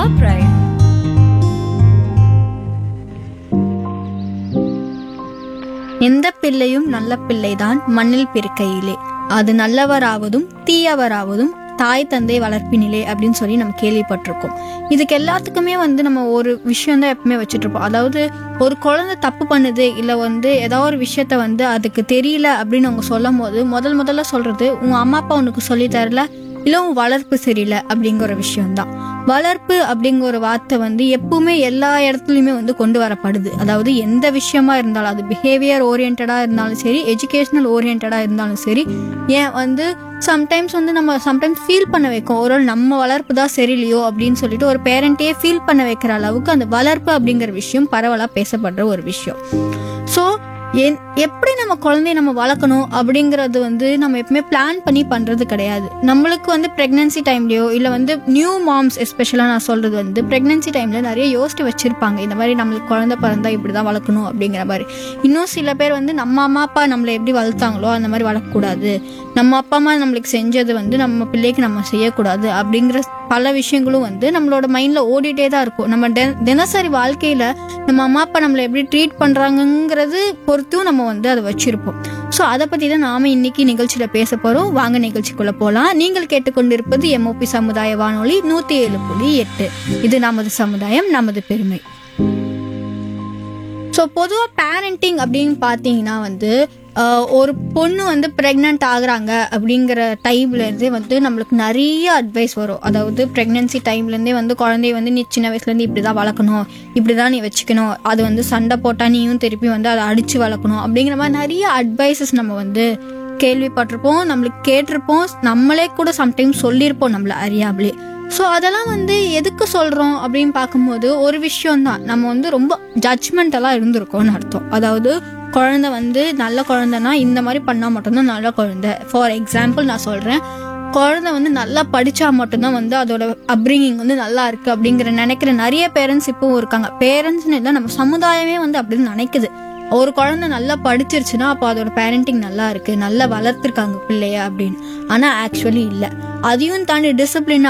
our pride. எந்த பிள்ளையும் நல்ல பிள்ளைதான் மண்ணில் பிறக்கையிலே அது நல்லவராவதும் தீயவராவதும் தாய் தந்தை வளர்ப்பினிலே அப்படின்னு சொல்லி நம்ம கேள்விப்பட்டிருக்கோம் இதுக்கு எல்லாத்துக்குமே வந்து நம்ம ஒரு விஷயம் தான் எப்பவுமே வச்சுட்டு இருப்போம் அதாவது ஒரு குழந்தை தப்பு பண்ணுது இல்லை வந்து ஏதோ ஒரு விஷயத்த வந்து அதுக்கு தெரியல அப்படின்னு அவங்க சொல்லும் போது முதல் முதல்ல சொல்றது உங்க அம்மா அப்பா உனக்கு சொல்லி தரல இல்லை உன் வளர்ப்பு சரியில்லை அப்படிங்கிற ஒரு விஷயம்தான் வளர்ப்பு அப்படிங்கிற ஒரு வார்த்தை வந்து எப்பவுமே எல்லா இடத்துலையுமே வந்து கொண்டு வரப்படுது அதாவது எந்த விஷயமா இருந்தாலும் அது பிஹேவியர் ஓரியன்டா இருந்தாலும் சரி எஜுகேஷனல் ஓரியன்டா இருந்தாலும் சரி ஏன் வந்து சம்டைம்ஸ் வந்து நம்ம சம்டைம்ஸ் ஃபீல் பண்ண வைக்கும் ஒரு நம்ம வளர்ப்பு தான் சரியில்லையோ அப்படின்னு சொல்லிட்டு ஒரு பேரண்ட்டே ஃபீல் பண்ண வைக்கிற அளவுக்கு அந்த வளர்ப்பு அப்படிங்கிற விஷயம் பரவலாக பேசப்படுற ஒரு விஷயம் ஸோ என் எப்படி நம்ம குழந்தைய நம்ம வளர்க்கணும் அப்படிங்கிறது வந்து நம்ம எப்பவுமே பிளான் பண்ணி பண்றது கிடையாது நம்மளுக்கு வந்து பிரெக்னன்சி டைம்லயோ இல்லை வந்து நியூ மாம்ஸ் எஸ்பெஷலாக நான் சொல்றது வந்து பிரெக்னன்சி டைம்ல நிறைய யோசிச்சு வச்சிருப்பாங்க இந்த மாதிரி நம்மளுக்கு குழந்தை பிறந்தா இப்படி தான் வளர்க்கணும் அப்படிங்கிற மாதிரி இன்னும் சில பேர் வந்து நம்ம அம்மா அப்பா நம்மளை எப்படி வளர்த்தாங்களோ அந்த மாதிரி வளர்க்கக்கூடாது நம்ம அப்பா அம்மா நம்மளுக்கு செஞ்சது வந்து நம்ம பிள்ளைக்கு நம்ம செய்யக்கூடாது அப்படிங்கிற பல விஷயங்களும் வந்து நம்மளோட மைண்ட்ல ஓடிட்டே தான் இருக்கும் நம்ம தெ- தினசரி வாழ்க்கையில நம்ம அம்மா அப்பா நம்மளை எப்படி ட்ரீட் பண்றாங்கங்கிறது பொறுத்தும் நம்ம வந்து அதை வச்சிருப்போம் ஸோ அதை பத்தி தான் நாம இன்னைக்கு நிகழ்ச்சியில பேச போறோம் வாங்க நிகழ்ச்சிக்குள்ள போலாம் நீங்கள் கேட்டுக்கொண்டிருப்பது எம்ஓபி சமுதாய வானொலி நூத்தி ஏழு புள்ளி எட்டு இது நமது சமுதாயம் நமது பெருமை ஸோ பொதுவாக பேரண்டிங் அப்படின்னு பார்த்தீங்கன்னா வந்து ஆஹ், ஒரு பொண்ணு வந்து ப்ரெக்னென்ட் ஆகுறாங்க அப்படிங்கிற டைம்லேருந்தே வந்து நம்மளுக்கு நிறைய அட்வைஸ் வரும் அதாவது ப்ரெக்னென்சி டைம்லேருந்தே வந்து குழந்தைய வந்து நீ சின்ன வயசுலேருந்து இப்படி தான் வளர்க்கணும் இப்படி தான் நீ வச்சுக்கணும் அது வந்து சண்டை போட்டால் நீயும் திருப்பி வந்து அதை அடித்து வளர்க்கணும் அப்படிங்கிற மாதிரி நிறைய அட்வைசஸ் நம்ம வந்து கேள்விப்பட்டிருப்போம் நம்மளுக்கு கேட்டிருப்போம் நம்மளே கூட சம்டைம்ஸ் சொல்லியிருப்போம் நம்மள அறியாமலே ஸோ அதெல்லாம் வந்து எதுக்கு சொல்கிறோம் அப்படின்னு பார்க்கும்போது ஒரு விஷயம் தான் நம்ம வந்து ரொம்ப ஜட்ஜ்மெண்டெல்லாம் இருந்திருக்கோம்னு அர்த்தம் அதாவது குழந்தை வந்து நல்ல குழந்தைனா இந்த மாதிரி பண்ணால் மட்டும்தான் நல்ல குழந்தை ஃபார் எக்ஸாம்பிள் நான் சொல்கிறேன் குழந்தை வந்து நல்லா படித்தா மட்டும்தான் வந்து அதோட அப்ரிங்கிங் வந்து நல்லா இருக்குது அப்படிங்கிற நினைக்கிற நிறைய பேரண்ட்ஸ் இப்போவும் இருக்காங்க பேரண்ட்ஸ்னு இல்லை நம்ம சமுதாயமே வந்து அப்படின்னு நினைக்குது ஒரு குழந்தை நல்லா படிச்சிருச்சுன்னா அப்போ அதோட பேரண்டிங் நல்லா இருக்கு நல்லா வளர்த்துருக்காங்க பிள்ளைய அப்படின்னு ஆனா ஆக்சுவலி இல்லை அதையும் தாண்டி டிசிப்ளின்